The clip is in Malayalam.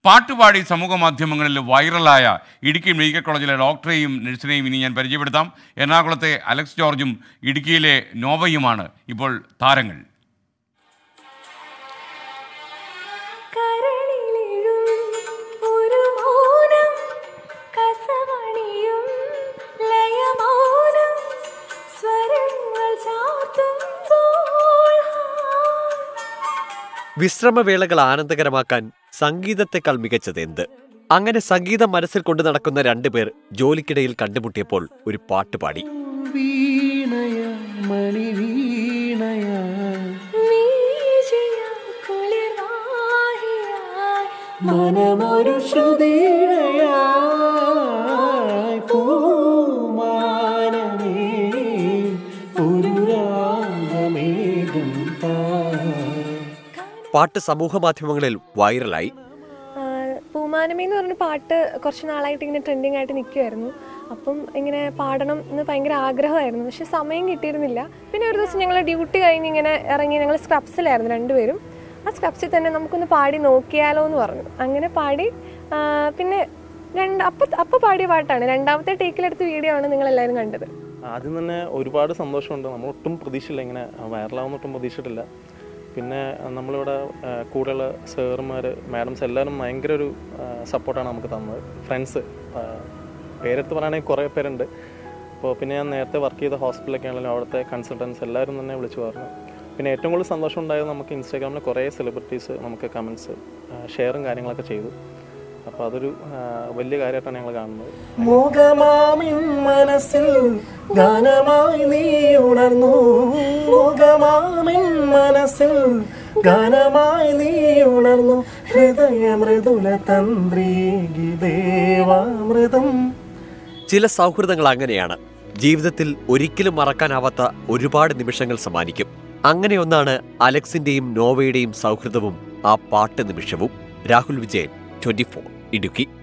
പാട്ടുപാടി സമൂഹ മാധ്യമങ്ങളിൽ വൈറലായ ഇടുക്കി മെഡിക്കൽ കോളേജിലെ ഡോക്ടറെയും നഴ്സിനെയും ഇനി ഞാൻ പരിചയപ്പെടുത്താം എറണാകുളത്തെ അലക്സ് ജോർജും ഇടുക്കിയിലെ നോവയുമാണ് ഇപ്പോൾ താരങ്ങൾ കരളിലെഴും ഒരു മൗനം കസവണിയും ലയമൗനം സ്വരങ്ങൾ ചാർത്തുമ്പോൾ വിശ്രമവേളകൾ ആനന്ദകരമാക്കാൻ സംഗീതത്തെക്കാൾ മികച്ചത് എന്ത് അങ്ങനെ സംഗീതം മനസ്സിൽ കൊണ്ടു നടക്കുന്ന രണ്ടുപേർ ജോലിക്കിടയിൽ കണ്ടുമുട്ടിയപ്പോൾ ഒരു പാട്ട് പാടി വീശിയാൽ കുളിർവാഹിയായി മനമൊരു ശ്രുതിയായി പൂമാനമേ ഒരു രാഗമേഘം താ പാട്ട് സമൂഹ മാധ്യമങ്ങളിൽ വൈറലായി ആ, പൂമാനമി എന്ന് പറഞ്ഞ പാട്ട് കുറച്ച് നാളായിട്ട് ഇങ്ങനെ ട്രെൻഡിങ് ആയിട്ട് നിൽക്കുമായിരുന്നു അപ്പം ഇങ്ങനെ പാടണം എന്ന് ഭയങ്കര ആഗ്രഹമായിരുന്നു പക്ഷെ സമയം കിട്ടിയിരുന്നില്ല പിന്നെ ഒരു ദിവസം ഞങ്ങൾ ഡ്യൂട്ടി കഴിഞ്ഞ് ഇങ്ങനെ ഇറങ്ങി ഞങ്ങൾ സ്ക്രബ്സിലായിരുന്നു രണ്ടുപേരും ആ സ്ക്രബ്സിൽ തന്നെ നമുക്കൊന്ന് പാടി നോക്കിയാലോ എന്ന് പറഞ്ഞു അങ്ങനെ പാടി ആ, പിന്നെ രണ്ട് അപ്പം അപ്പം പാടിയ പാട്ടാണ് രണ്ടാമത്തെ ടേക്കിലെടുത്ത വീഡിയോ ആണ് നിങ്ങൾ എല്ലാവരും കണ്ടത് ആദ്യം തന്നെ ഒരുപാട് സന്തോഷമുണ്ട് നമ്മൾ ഒട്ടും പ്രതീക്ഷയില്ല ഇങ്ങനെ വൈറലാവുന്ന ഒട്ടും പ്രതീക്ഷിച്ചിട്ടില്ല പിന്നെ നമ്മളിവിടെ ആ, കൂടെയുള്ള സാറുമാർ മാഡംസ് എല്ലാവരും ഭയങ്കര ഒരു സപ്പോർട്ടാണ് നമുക്ക് തന്നത് ഫ്രണ്ട്സ് പേരെടുത്ത് പറയുകയാണെങ്കിൽ കുറേ പേരുണ്ട് അപ്പോൾ പിന്നെ ഞാൻ നേരത്തെ വർക്ക് ചെയ്ത ഹോസ്പിറ്റലൊക്കെ ആണെങ്കിലും അവിടുത്തെ കൺസൾട്ടൻസ് എല്ലാവരും തന്നെ വിളിച്ചു പറഞ്ഞു പിന്നെ ഏറ്റവും കൂടുതൽ സന്തോഷം ഉണ്ടായത് നമുക്ക് ഇൻസ്റ്റാഗ്രാമിൽ കുറേ സെലിബ്രിറ്റീസ് നമുക്ക് കമൻസ് ഷെയറും കാര്യങ്ങളൊക്കെ ചെയ്തു അപ്പോൾ അതൊരു ആ, വലിയ കാര്യമായിട്ടാണ് ഞങ്ങൾ കാണുന്നത് മുഖമാമിൻ മനസ്സിൽ ഗാനമായി നീ ഉണർന്നു മുഖമാമിൻ മനസ്സിൽ ഗാനമായി നീ ഉണർന്നു ഹൃദയ മൃദുല തന്ത്രീകി ദേവാമൃതം ചില സൗഹൃദങ്ങൾ അങ്ങനെയാണ് ജീവിതത്തിൽ ഒരിക്കലും മറക്കാനാവാത്ത ഒരുപാട് നിമിഷങ്ങൾ സമ്മാനിക്കും അങ്ങനെ ഒന്നാണ് അലക്സിന്റെയും നോവയുടെയും സൗഹൃദവും ആ പാട്ട് നിമിഷവും രാഹുൽ വിജയൻ ട്വന്റി ഇടുക്കി